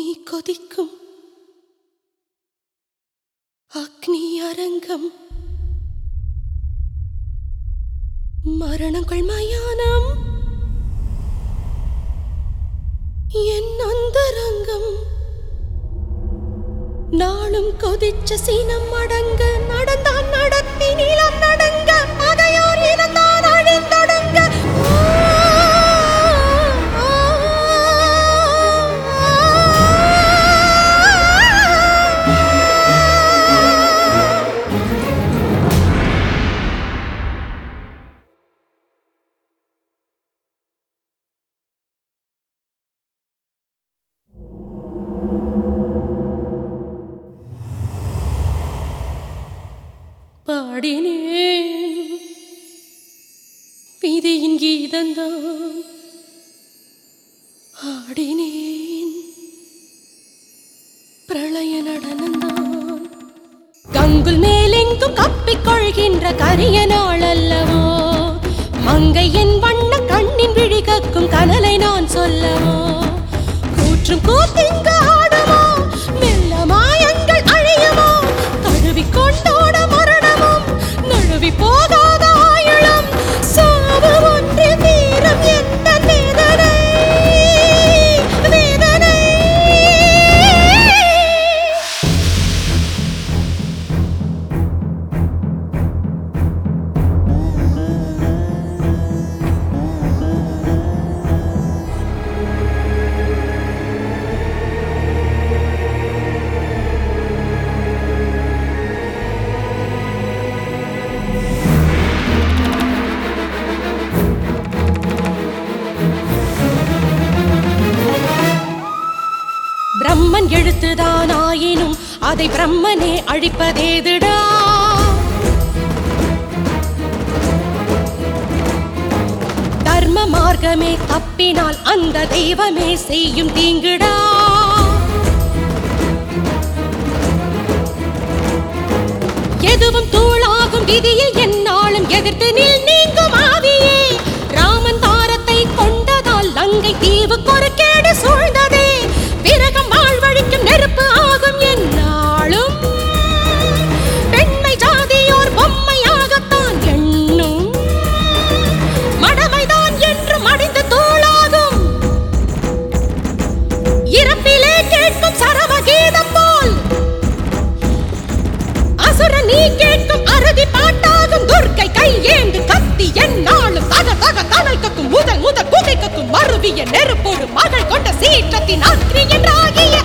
கொதிக்கும் அக்னி அரங்கம் மரணங்கள் மயானம் என் அந்தரங்கம் நாளும் கொதிச்ச சீனம் அடங்க நடந்தான் நடத்தி நீளம் நடங்க பகையோர் இனந்தான் அழிந்தொடுங்க பாடினேன் விதியின் கீதந்தான் ஆடினேன் பிரளய நடனந்தான் கங்குல் மேலெங்கும் கப்பிக் கொள்கின்ற கரிய நாள் அல்லவோ மங்கையின் வண்ண கண்ணின் விழி கக்கும் கனலை நான் சொல்லவோ கூற்றும் கூத்திங்கு ஆடுமோ மெல்ல மாயங்கள் அழியுமோ தழுவி கொண்டோட மரணமும் நழுவி போகாத ஆயுளம் சாவு ஒன்று தீரம் எந்த வேதனை வேதனை பிரம்மன் எழுத்துதான் ஆயினும் அதை பிரம்மனே அழிப்பதேதுடா தர்ம மார்க்கமே தப்பினால் அந்த தெய்வமே செய்யும் தீங்குடா எதுவும் தூளாகும் விதியில் என்னாலும் எதிர்த்து நில் நீங்கும் ஆவியே ராமன் தாரத்தை கொண்டதால் லங்கை தீவு கொறுக்கேடு சூழ்ந்ததே விரகம் வாழ்வழிக்கும் நெருப்பு ஆகும் என்னாலும் பெண்மை ஜாதியோர் பொம்மையாகத்தான் எண்ணும் மடமைதான் என்று மடிந்து தூளாகும் இறப்பிலே கேட்கும் சரவ கீதம் போல் அசுர நீ கேட்கும் அறுதி பாட்டாகும் துர்க்கை கை ஏந்து கத்தி என்னாலும் தக தக தனல் கக்கும் முதல் முதல் குகை கக்கும் மறுவிய நெருப்போடு மகள் கொண்ட சீற்றத்தின் அக்னி என்றாகிய